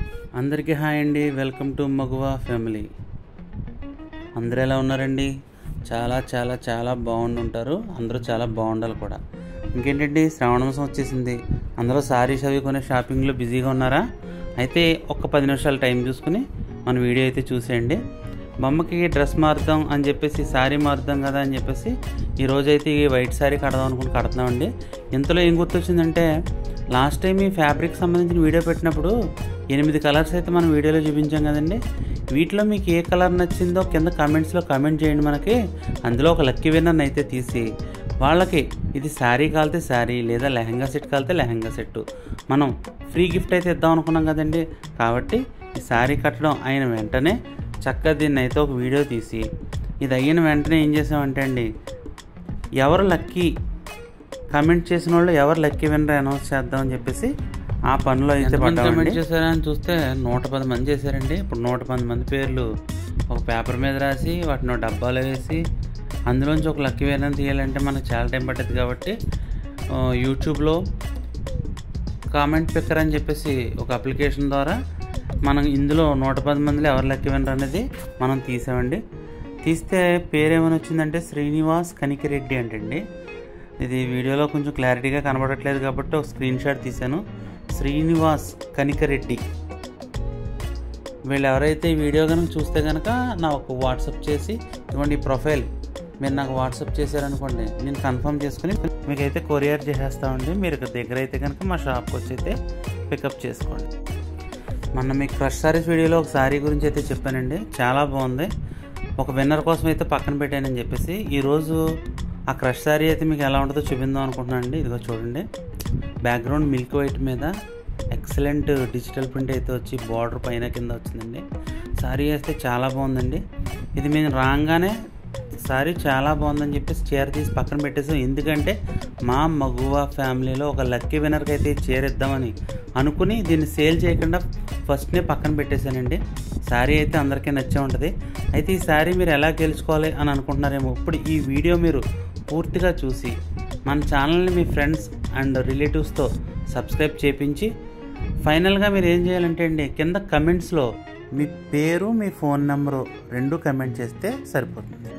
అందరికీ హాయ్ అండి welcome to మగువా ఫ్యామిలీ అందరూ ఎలా ఉన్నారండి చాలా చాలా చాలా బాగుండుంటారు అందరూ చాలా బాగుండాలి కూడా ఇంకేంటండి శ్రావణ మాసం వచ్చేసింది అందరూ సారీస్ అవి కొనే షాపింగ్లో బిజీగా ఉన్నారా అయితే ఒక పది నిమిషాలు టైం చూసుకుని మన వీడియో అయితే చూసేయండి బొమ్మకి డ్రెస్ మారుద్దాం అని చెప్పేసి శారీ మారుద్దాం కదా అని చెప్పేసి ఈరోజు అయితే ఈ వైట్ శారీ కడదాం అనుకుని కడుతున్నామండి ఇంతలో ఏం గుర్తొచ్చిందంటే లాస్ట్ టైం ఈ ఫ్యాబ్రిక్ సంబంధించిన వీడియో పెట్టినప్పుడు ఎనిమిది కలర్స్ అయితే మనం వీడియోలో చూపించాం కదండి వీటిలో మీకు ఏ కలర్ నచ్చిందో కింద కామెంట్స్లో కామెంట్ చేయండి మనకి అందులో ఒక లక్కీ విన్నర్ని అయితే తీసి వాళ్ళకి ఇది శారీ కాలితే శారీ లేదా లెహంగా సెట్ కాలితే లెహంగా సెట్ మనం ఫ్రీ గిఫ్ట్ అయితే ఇద్దాం అనుకున్నాం కదండి కాబట్టి ఈ శారీ కట్టడం అయిన వెంటనే చక్కగా దీన్ని అయితే ఒక వీడియో తీసి ఇది అయిన వెంటనే ఏం చేసామంటే అండి ఎవరు లక్కీ కమెంట్ చేసిన వాళ్ళు ఎవరు లక్కీ వినర్ అనౌన్స్ చేద్దామని చెప్పేసి ఆ పనిలో అయితే కమెంట్ చేశారా అని చూస్తే నూట పది మంది చేశారండి ఇప్పుడు నూట పది మంది పేర్లు ఒక పేపర్ మీద రాసి వాటిని ఒక డబ్బాలో వేసి అందులోంచి ఒక లక్కీ వినర్ తీయాలంటే మనకు చాలా టైం పట్టదు కాబట్టి ఆ, యూట్యూబ్లో కామెంట్ పిక్కర్ అని చెప్పేసి ఒక అప్లికేషన్ ద్వారా మనం ఇందులో నూట పది మందిలో ఎవరు లక్కీ వినర్ అనేది మనం తీసామండి తీస్తే పేరేమని వచ్చిందంటే శ్రీనివాస్ కనికిరెడ్డి అంటండి ఇది వీడియోలో కొంచెం క్లారిటీగా కనబడట్లేదు కాబట్టి ఒక స్క్రీన్ షాట్ తీశాను శ్రీనివాస్ కనికరెడ్డి వీళ్ళు ఎవరైతే ఈ వీడియో కనుక చూస్తే కనుక నా ఒక వాట్సాప్ చేసి ఇదిగోండి ఈ ప్రొఫైల్ మీరు నాకు వాట్సాప్ చేశారనుకోండి నేను కన్ఫర్మ్ చేసుకుని మీకైతే కొరియర్ చేసేస్తామండి మీరు ఇక్కడ దగ్గర అయితే కనుక మా షాప్కి వచ్చి అయితే పికప్ చేసుకోండి మొన్న మీకు క్రష్ సారీస్ వీడియోలో ఒక సారీ గురించి అయితే చెప్పానండి చాలా బాగుంది ఒక విన్నర్ కోసం అయితే పక్కన పెట్టానని చెప్పేసి ఈరోజు ఆ క్రష్ సారీ అయితే మీకు ఎలా ఉంటుందో చూపిందాం అనుకుంటున్నాను అండి ఇదిగో చూడండి బ్యాక్గ్రౌండ్ మిల్క్ వైట్ మీద ఎక్సలెంట్ డిజిటల్ ప్రింట్ అయితే వచ్చి బార్డర్ పైన కింద వచ్చిందండి సారీ అయితే చాలా బాగుందండి ఇది మేము రాగానే సారీ చాలా బాగుందని చెప్పేసి చీర తీసి పక్కన పెట్టేసాం ఎందుకంటే మా మగువ ఫ్యామిలీలో ఒక లక్కీ విన్నర్కి అయితే ఈ చీర ఇద్దామని అనుకుని దీన్ని సేల్ చేయకుండా ఫస్ట్నే పక్కన పెట్టేశానండి శారీ అయితే అందరికీ నచ్చే ఉంటుంది అయితే ఈ శారీ మీరు ఎలా గెలుచుకోవాలి అని అనుకుంటున్నారేమో ఇప్పుడు ఈ వీడియో మీరు పూర్తిగా చూసి మన ఛానల్ని మీ ఫ్రెండ్స్ అండ్ రిలేటివ్స్తో సబ్స్క్రైబ్ చేపించి ఫైనల్గా మీరు ఏం చేయాలంటే అండి కింద కమెంట్స్లో మీ పేరు మీ ఫోన్ నెంబరు రెండు కమెంట్ చేస్తే సరిపోతుంది